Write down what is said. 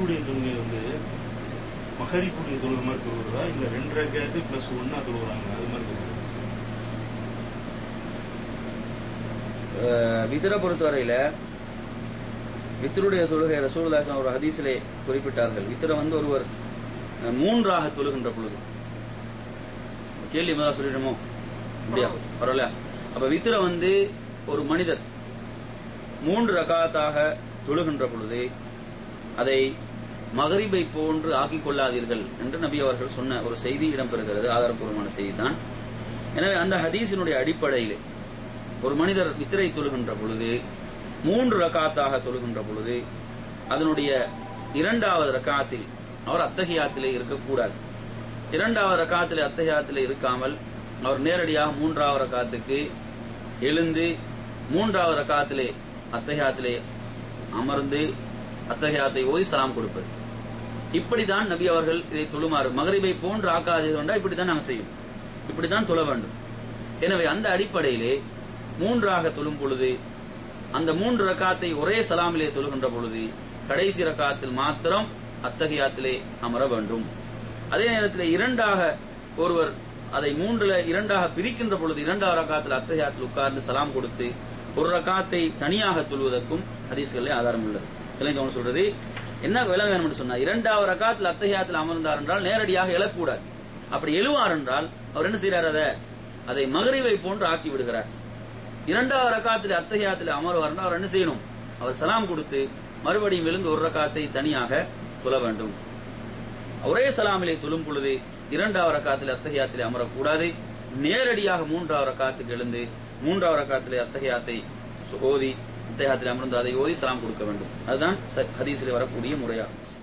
வித்திருடைய தொழுகை வந்து மகரிப்புடைய தொழுகை மாதிரி தொழுகிறதா இல்ல ரெண்டு ரக்காயத்து பிளஸ் ஒன்னா தொழுகிறாங்க அது மாதிரி தொழுகிறதா? அஹ், வித்திர பொறுத்தவரையில வித்தருடைய தொழுகை ரசூலுல்லாஹி ஒரு ஹதீஸிலே குறிப்பிட்டார்கள் வித்திர வந்து ஒருவர் அஹ், மூன்றாக தொழுகின்ற பொழுது கேள்வி முதல்ல சொல்லிடுமோ அப்படியா பரவாயில்ல அப்ப வித்திர வந்து ஒரு மனிதர் மூன்று ரகாத்தாக தொழுகின்ற பொழுது அதை மகரிபை போன்று ஆக்கிக் கொள்ளாதீர்கள் என்று நபி அவர்கள் சொன்ன ஒரு செய்தி இடம்பெறுகிறது ஆதாரப்பூர்வமான செய்தி தான் எனவே அந்த ஹதீஸினுடைய அடிப்படையிலே ஒரு மனிதர் வித்திரை தொழுகின்ற பொழுது மூன்று ரக்காத்தாக தொழுகின்ற பொழுது அதனுடைய இரண்டாவது ரக்காத்தில் அவர் அத்தகையாத்திலே இருக்கக்கூடாது இரண்டாவது ரக்காத்திலே அத்தகையாத்திலே இருக்காமல் அவர் நேரடியாக மூன்றாவது ரக்காத்துக்கு எழுந்து மூன்றாவது ரக்காத்திலே அத்தகையாத்திலே அமர்ந்து அத்தகையாத்தை ஓதி சலாம் கொடுப்பது இப்படிதான் நபி அவர்கள் இதை தொழுமாறு மகரிபை போன்று ஆக்காதீர்கள் என்றால் இப்படித்தான் நாம் செய்யும் இப்படித்தான் தொழ வேண்டும் எனவே அந்த அடிப்படையிலே மூன்றாக தொழும் பொழுது அந்த மூன்று ரக்காத்தை ஒரே சலாமிலே தொழுகின்ற பொழுது கடைசி ரக்காத்தில் மாத்திரம் அத்தகையாத்திலே அமர வேண்டும் அதே நேரத்தில் இரண்டாக ஒருவர் அதை மூன்றுல இரண்டாக பிரிக்கின்ற பொழுது இரண்டாவது ரக்காத்தில் அத்தகையாத்தில் உட்கார்ந்து சலாம் கொடுத்து ஒரு ரக்காத்தை தனியாக தொழுவதற்கும் ஹதீஸ்களே ஆதாரம் உள்ளது இளைஞர் சொல்றது என்ன விளங்க வேணும் என்று சொன்னா இரண்டாவது ரக்காத்தில் அத்தகையாத்தில் அமர்ந்தார் என்றால் நேரடியாக எழக்கூடாது அப்படி எழுவார் என்றால் அவர் என்ன செய்யறார் அதை அதை மகரிவை போன்று ஆக்கி விடுகிறார் இரண்டாவது ரக்காத்தில் அத்தகையாத்தில் அமர்வார் என்றால் அவர் என்ன செய்யணும் அவர் சலாம் கொடுத்து மறுபடியும் எழுந்து ஒரு ரக்காத்தை தனியாக தொழ வேண்டும் ஒரே சலாமிலே தொழும் பொழுது இரண்டாவது ரக்காத்தில் அத்தகையாத்திலே அமரக்கூடாது நேரடியாக மூன்றாவது ரக்காத்துக்கு எழுந்து மூன்றாவது ரக்காத்திலே அத்தகையாத்தை ஓதி அத்தகையாத்திலே அமர்ந்து அதை ஓதி சலாம் கொடுக்க வேண்டும் அதுதான் ச- ஹதீஸிலே வரக்கூடிய முறையாகும்